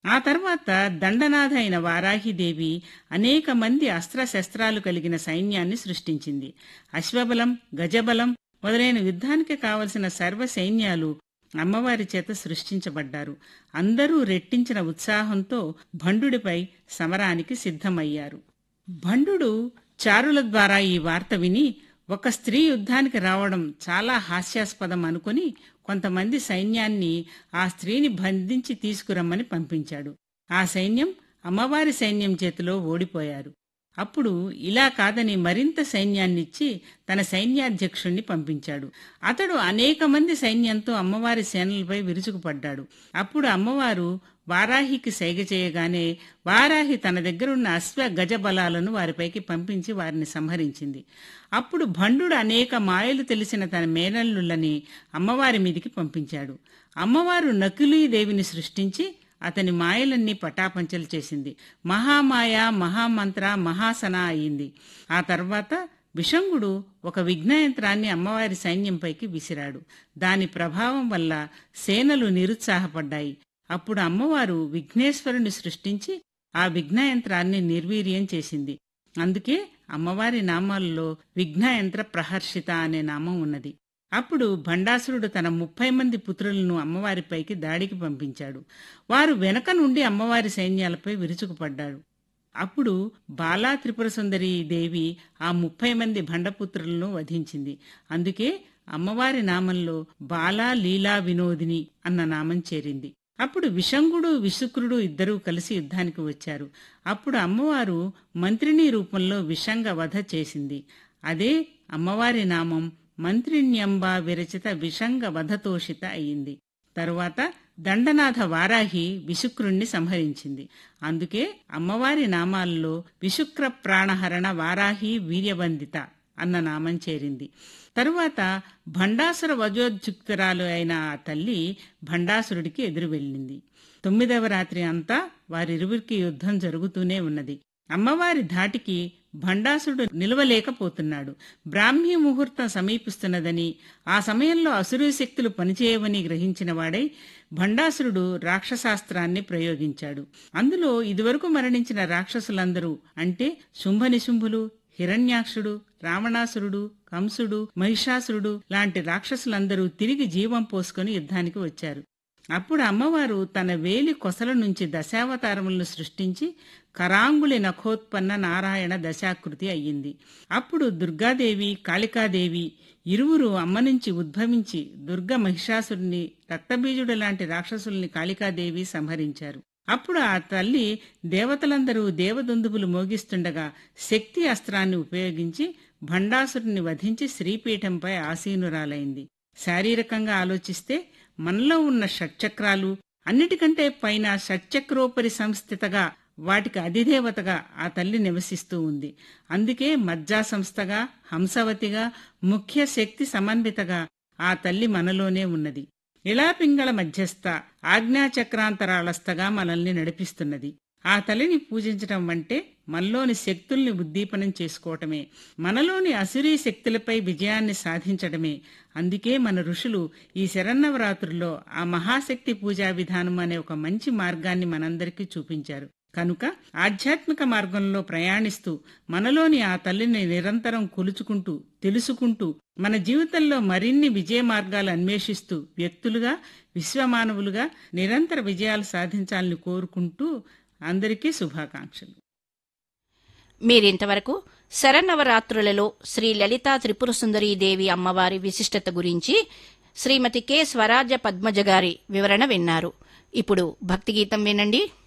ఆ తర్వాత దండనాథ అయిన వారాహిదేవి అనేక మంది అస్త్రశస్త్రాలు కలిగిన సైన్యాన్ని సృష్టించింది అశ్వబలం గజబలం మొదలైన యుద్ధానికి కావలసిన సర్వ సైన్యాలు అమ్మవారి చేత సృష్టించబడ్డారు అందరూ రెట్టించిన ఉత్సాహంతో భండుడిపై సమరానికి సిద్ధమయ్యారు భండు చారుల ద్వారా ఈ వార్త విని ఒక స్త్రీ యుద్ధానికి రావడం చాలా హాస్యాస్పదం అనుకుని కొంతమంది సైన్యాన్ని ఆ స్త్రీని బంధించి తీసుకురమ్మని పంపించాడు ఆ సైన్యం అమ్మవారి సైన్యం చేతిలో ఓడిపోయారు అప్పుడు ఇలా కాదని మరింత సైన్యాన్నిచ్చి తన సైన్యాధ్యక్షుణ్ణి పంపించాడు అతడు అనేక మంది సైన్యంతో అమ్మవారి సేనలపై విరుచుకుపడ్డాడు అప్పుడు అమ్మవారు వారాహికి సైగ చేయగానే వారాహి తన దగ్గరున్న అశ్వ గజ బలాలను వారిపైకి పంపించి వారిని సంహరించింది అప్పుడు భండు అనేక మాయలు తెలిసిన తన మేనల్లుళ్ళని అమ్మవారి మీదికి పంపించాడు అమ్మవారు నకులీదేవిని సృష్టించి అతని మాయలన్నీ పటాపంచలు చేసింది మహామాయ మహామంత్ర మహాసన అయింది ఆ తర్వాత విషంగుడు ఒక విఘ్నయంత్రాన్ని అమ్మవారి సైన్యంపైకి విసిరాడు దాని ప్రభావం వల్ల సేనలు నిరుత్సాహపడ్డాయి అప్పుడు అమ్మవారు విఘ్నేశ్వరుని సృష్టించి ఆ విఘ్నయంత్రాన్ని నిర్వీర్యం చేసింది అందుకే అమ్మవారి నామాల్లో విఘ్నయంత్ర ప్రహర్షిత అనే నామం ఉన్నది అప్పుడు భండాసురుడు తన ముప్పై మంది పుత్రులను అమ్మవారిపైకి దాడికి పంపించాడు వారు వెనక నుండి అమ్మవారి సైన్యాలపై విరుచుకుపడ్డాడు అప్పుడు బాలా త్రిపుర సుందరి దేవి ఆ ముప్పై మంది భండపుత్రులను వధించింది అందుకే అమ్మవారి నామంలో బాలా లీలా వినోదిని అన్న నామం చేరింది అప్పుడు విషంగుడు విశుక్రుడు ఇద్దరూ కలిసి యుద్ధానికి వచ్చారు అప్పుడు అమ్మవారు మంత్రిని రూపంలో విషంగ వధ చేసింది అదే అమ్మవారి నామం మంత్రిణ్యంబ విరచిత విషంగ వధతోషిత అయింది తరువాత దండనాథ వారాహి విశుక్రుణ్ణి సంహరించింది అందుకే అమ్మవారి నామాల్లో విశుక్ర ప్రాణహరణ వారాహి వీర్యవందిత అన్న నామం చేరింది తరువాత భండాసుర వజోద్యుక్తురాలు అయిన ఆ తల్లి భండాసురుడికి ఎదురు వెళ్ళింది తొమ్మిదవ రాత్రి అంతా వారిరువురికి యుద్ధం జరుగుతూనే ఉన్నది అమ్మవారి ధాటికి భండాసురుడు నిలవలేకపోతున్నాడు బ్రాహ్మీ ముహూర్తం సమీపిస్తున్నదని ఆ సమయంలో అసురు శక్తులు పనిచేయవని గ్రహించిన వాడై భండాసురుడు రాక్షసాస్త్రాన్ని ప్రయోగించాడు అందులో ఇదివరకు మరణించిన రాక్షసులందరూ అంటే శుంభనిశుంభులు హిరణ్యాక్షుడు రావణాసురుడు కంసుడు మహిషాసురుడు లాంటి రాక్షసులందరూ తిరిగి జీవం పోసుకుని యుద్ధానికి వచ్చారు అప్పుడు అమ్మవారు తన వేలి కొసల నుంచి దశావతారములను సృష్టించి కరాంగులి నఖోత్పన్న నారాయణ దశాకృతి అయ్యింది అప్పుడు దుర్గాదేవి కాళికాదేవి ఇరువురు అమ్మ నుంచి ఉద్భవించి దుర్గ మహిషాసురుని రక్తబీజుడు లాంటి రాక్షసుల్ని కాళికాదేవి సంహరించారు అప్పుడు ఆ తల్లి దేవతలందరూ దేవదుందుబులు మోగిస్తుండగా శక్తి అస్త్రాన్ని ఉపయోగించి భండాసురుని వధించి శ్రీపీఠంపై ఆసీనురాలైంది శారీరకంగా ఆలోచిస్తే మనలో ఉన్న షట్చక్రాలు అన్నిటికంటే పైన షట్చక్రోపరి సంస్థితగా వాటికి అధిదేవతగా ఆ తల్లి నివసిస్తూ ఉంది అందుకే మజ్జా సంస్థగా హంసవతిగా ముఖ్య శక్తి సమన్వితగా ఆ తల్లి మనలోనే ఉన్నది ఇళాపింగళ మధ్యస్థ ఆజ్ఞాచక్రాంతరాళస్థగా మనల్ని నడిపిస్తున్నది ఆ తల్లిని పూజించటం అంటే మనలోని శక్తుల్ని ఉద్దీపనం చేసుకోవటమే మనలోని అసురీ శక్తులపై విజయాన్ని సాధించడమే అందుకే మన ఋషులు ఈ శరన్నవరాత్రుల్లో ఆ మహాశక్తి పూజా విధానం అనే ఒక మంచి మార్గాన్ని మనందరికీ చూపించారు కనుక ఆధ్యాత్మిక మార్గంలో ప్రయాణిస్తూ మనలోని ఆ తల్లిని నిరంతరం కొలుచుకుంటూ తెలుసుకుంటూ మన జీవితంలో మరిన్ని విజయ మార్గాలు అన్వేషిస్తూ వ్యక్తులుగా విశ్వమానవులుగా నిరంతర విజయాలు సాధించాలని కోరుకుంటూ అందరికీ శుభాకాంక్షలు మీరింతవరకు శరన్నవరాత్రులలో శ్రీ లలితా త్రిపుర దేవి అమ్మవారి విశిష్టత గురించి శ్రీమతి కె స్వరాజ్య పద్మజ గారి వివరణ విన్నారు ఇప్పుడు భక్తి గీతం వినండి